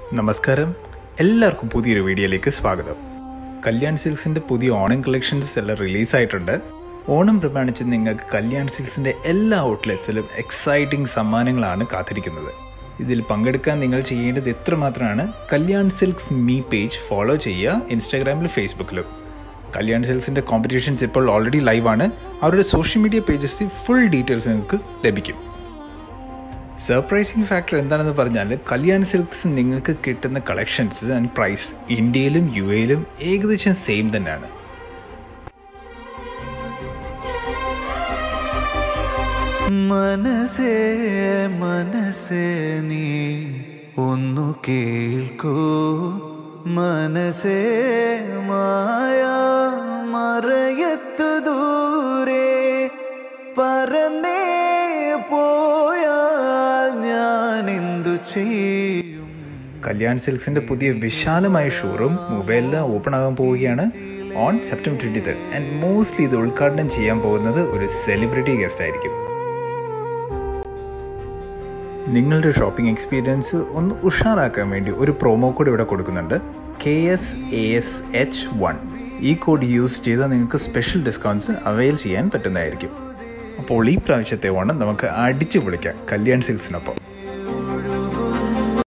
നമസ്കാരം എല്ലാവർക്കും പുതിയൊരു വീഡിയോയിലേക്ക് സ്വാഗതം കല്യാൺ സിൽക്സിന്റെ പുതിയ ഓണം കളക്ഷൻസ് എല്ലാം റിലീസായിട്ടുണ്ട് ഓണം പ്രമാണിച്ച് നിങ്ങൾക്ക് കല്യാൺ സിൽക്സിന്റെ എല്ലാ ഔട്ട്ലെറ്റ്സിലും എക്സൈറ്റിംഗ് സമ്മാനങ്ങളാണ് കാത്തിരിക്കുന്നത് ഇതിൽ പങ്കെടുക്കാൻ നിങ്ങൾ ചെയ്യേണ്ടത് എത്രമാത്രമാണ് കല്യാൺ സിൽക്സ് മീ പേജ് ഫോളോ ചെയ്യുക ഇൻസ്റ്റാഗ്രാമിലും ഫേസ്ബുക്കിലും കല്യാൺ സിൽക്സിന്റെ കോമ്പറ്റീഷൻസ് ഇപ്പോൾ ഓൾറെഡി ലൈവാണ് അവരുടെ സോഷ്യൽ മീഡിയ പേജസിൽ ഫുൾ ഡീറ്റെയിൽസ് നിങ്ങൾക്ക് ലഭിക്കും സർപ്രൈസിങ് ഫാക്ടർ എന്താണെന്ന് പറഞ്ഞാൽ കല്യാൺ സിൽക്സ് നിങ്ങൾക്ക് കിട്ടുന്ന കളക്ഷൻസ് ആൻഡ് പ്രൈസ് ഇന്ത്യയിലും യു എയിലും ഏകദേശം സെയിം തന്നെയാണ് മനസ്സേ മനസ്സേ നീ ഒന്നു കേൾക്കൂ മനസ്സേ മായ മറയത്തു ദൂരെ പറന്നേ പോയാൽ ഞാൻ എന്തു ചെയ്യും കല്യാൺ സിൽക്സിന്റെ പുതിയ വിശാലമായ ഷോറൂം മൊബൈലിൽ ഓപ്പൺ ആകാൻ പോവുകയാണ് on September twenty third and mostly ഇത് ഉദ്ഘാടനം ചെയ്യാൻ പോകുന്നത് ഒരു സെലിബ്രിറ്റി ഗസ്റ്റ് ആയിരിക്കും നിങ്ങളുടെ ഷോപ്പിംഗ് എക്സ്പീരിയൻസ് ഒന്ന് ഉഷാറാക്കാൻ വേണ്ടി ഒരു പ്രൊമോ കോഡ് ഇവിടെ കൊടുക്കുന്നുണ്ട് K S A S H one ഈ കോഡ് യൂസ് ചെയ്താൽ നിങ്ങൾക്ക് സ്പെഷ്യൽ ഡിസ്കൗണ്ട്സ് അവൈൽ ചെയ്യാൻ പറ്റുന്നതായിരിക്കും അപ്പോൾ ഈ പ്രാവശ്യത്തെ ഓണം നമുക്ക് അടിച്ചു പൊളിക്കാം കല്യാൺ സിൽക്സിനൊപ്പം